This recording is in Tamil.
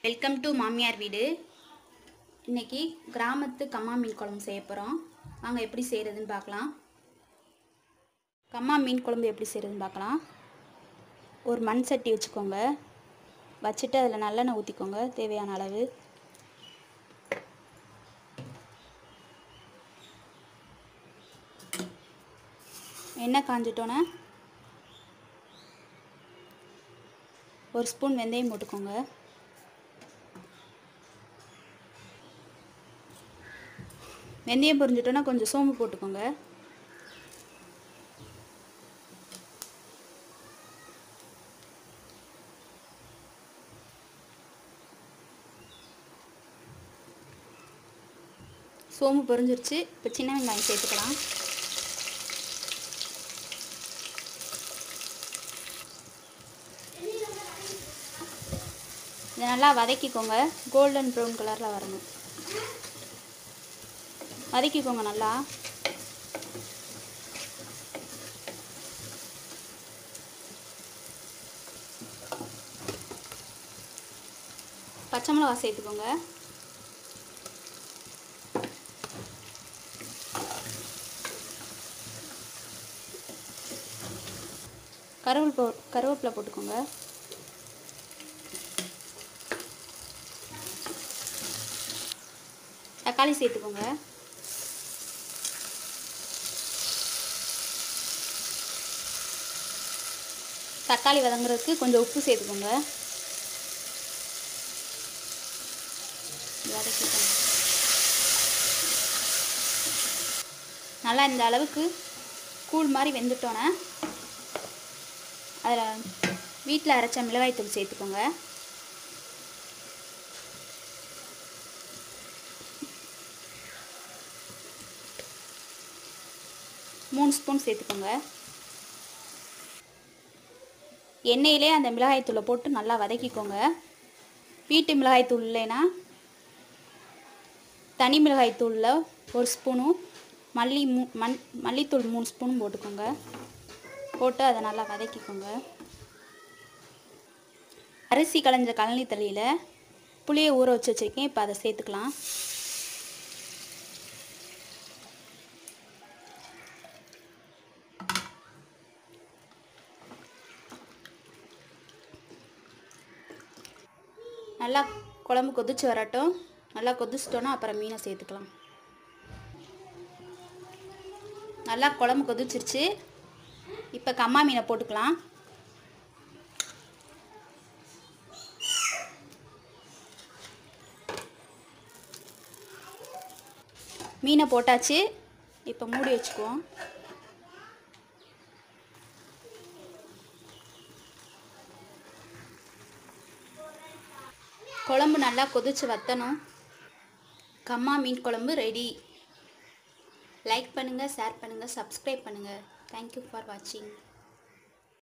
வெல்கம் டு மாமியார் வீடு இன்னைக்கு கிராமத்து கம்மா மீன் குழம்பு செய்ய போகிறோம் வாங்க எப்படி செய்கிறதுன்னு பார்க்கலாம் கம்மா மீன் குழம்பு எப்படி செய்கிறதுன்னு பார்க்கலாம் ஒரு மண் சட்டி வச்சுக்கோங்க வச்சுட்டு அதில் நல்லெண்ணெய் ஊற்றிக்கோங்க தேவையான அளவு எண்ணெய் காஞ்சிட்டோன்னே ஒரு ஸ்பூன் வெந்தயம் போட்டுக்கோங்க வெந்தயம் பொரிஞ்சிட்டோன்னா கொஞ்சம் சோம்பு போட்டுக்கோங்க சோம்பு பொரிஞ்சிருச்சு இப்போ சின்ன வெங்காயம் சேர்த்துக்கலாம் இதை நல்லா வதக்கிக்கோங்க கோல்டன் ப்ரௌன் கலரில் வரணும் வதக்கிக்கோங்க நல்லா பச்சை மிளகா சேர்த்துக்கோங்க கருவேல் போ கருவேப்பிலை போட்டுக்கோங்க தக்காளி சேர்த்துக்கோங்க தக்காளி வதங்குறதுக்கு கொஞ்சம் உப்பு சேர்த்துக்கோங்க வதக்கிக்கோங்க நல்லா இந்த அளவுக்கு கூழ் மாதிரி வெந்துட்டோன்னே அதில் வீட்டில் அரைச்ச மிளகாய்த்தூள் சேர்த்துக்கோங்க மூணு ஸ்பூன் சேர்த்துக்கோங்க எண்ணெயிலே அந்த மிளகாய்த்தூளை போட்டு நல்லா வதக்கிக்கோங்க வீட்டு மிளகாய்த்தூள் இல்லைன்னா தனி மிளகாய்த்தூளில் ஒரு ஸ்பூனும் மல்லி மூ மண் மல்லித்தூள் மூணு ஸ்பூனும் போட்டுக்கோங்க போட்டு அதை நல்லா வதக்கிக்கோங்க அரிசி களைஞ்ச கழனி தண்ணியில் புளியை ஊற வச்சு வச்சுருக்கேன் இப்போ அதை சேர்த்துக்கலாம் நல்லா குழம்பு கொதிச்சு வரட்டும் நல்லா கொதிச்சிட்டோன்னா அப்புறம் மீனை சேர்த்துக்கலாம் நல்லா குழம்பு கொதிச்சிருச்சு இப்போ கம்மா மீனை போட்டுக்கலாம் மீனை போட்டாச்சு இப்போ மூடி வச்சுக்குவோம் குழம்பு நல்லா கொதிச்சு வத்தணும் கம்மா மீன் குழம்பு ரெடி லைக் பண்ணுங்கள் ஷேர் பண்ணுங்கள் சப்ஸ்கிரைப் பண்ணுங்கள் தேங்க்யூ ஃபார் வாட்சிங்